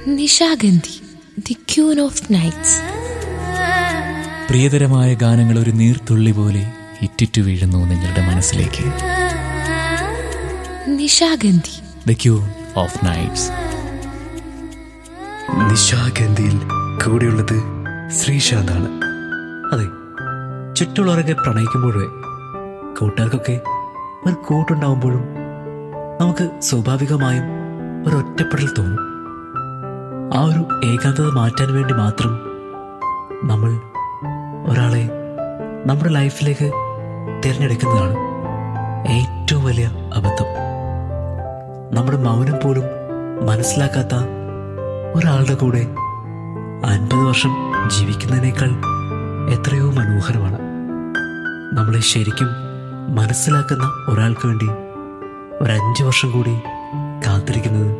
Nishagandhi the queen of nights പ്രിയതരമായ ഗാനങ്ങൾ ഒരു നീർത്തുള്ളി പോലെ ഇറ്റിറ്റു വീഴുന്നു നിങ്ങളുടെ മനസ്സിലേക്ക് Nishagandhi the queen of nights നിശാഗന്ധിയിൽ കൂടെയുള്ളത് ശ്രീശാന്താണ് അതെ ചുറ്റുള്ളവരൊക്കെ പ്രണയിക്കുമ്പോഴേ കൂട്ടുകാർക്കൊക്കെ ഒരു കൂട്ടുണ്ടാവുമ്പോഴും നമുക്ക് സ്വാഭാവികമായും ഒരു ഒറ്റപ്പെടൽ തോന്നും ആ ഒരു ഏകാന്തത മാറ്റാൻ വേണ്ടി മാത്രം നമ്മൾ ഒരാളെ നമ്മുടെ ലൈഫിലേക്ക് തിരഞ്ഞെടുക്കുന്നതാണ് ഏറ്റവും വലിയ അബദ്ധം നമ്മുടെ മൗനം പോലും മനസ്സിലാക്കാത്ത ഒരാളുടെ കൂടെ അൻപത് വർഷം ജീവിക്കുന്നതിനേക്കാൾ എത്രയോ മനോഹരമാണ് നമ്മളെ ശരിക്കും മനസ്സിലാക്കുന്ന ഒരാൾക്ക് വേണ്ടി ഒരു അഞ്ച് വർഷം കൂടി കാത്തിരിക്കുന്നത്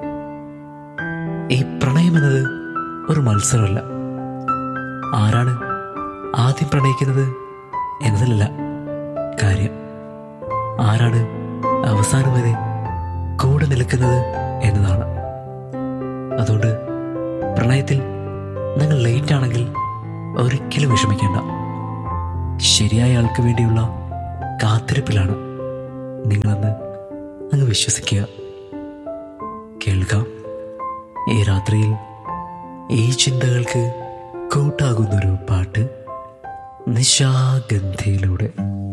ഈ പ്രണയം എന്നത് ഒരു മത്സരമല്ല ആരാണ് ആദ്യം പ്രണയിക്കുന്നത് എന്നതിലല്ല കാര്യം ആരാണ് അവസാനം വരെ കൂടെ നിൽക്കുന്നത് എന്നതാണ് അതുകൊണ്ട് പ്രണയത്തിൽ നിങ്ങൾ ലേറ്റ് ആണെങ്കിൽ ഒരിക്കലും വിഷമിക്കേണ്ട ശരിയായ ആൾക്ക് വേണ്ടിയുള്ള കാത്തിരിപ്പിലാണ് നിങ്ങളെന്ന് അങ്ങ് വിശ്വസിക്കുക കേൾക്കാം ഈ രാത്രിയിൽ ഈ ചിന്തകൾക്ക് കൂട്ടാകുന്നൊരു പാട്ട് നിശാഗന്ധിയിലൂടെ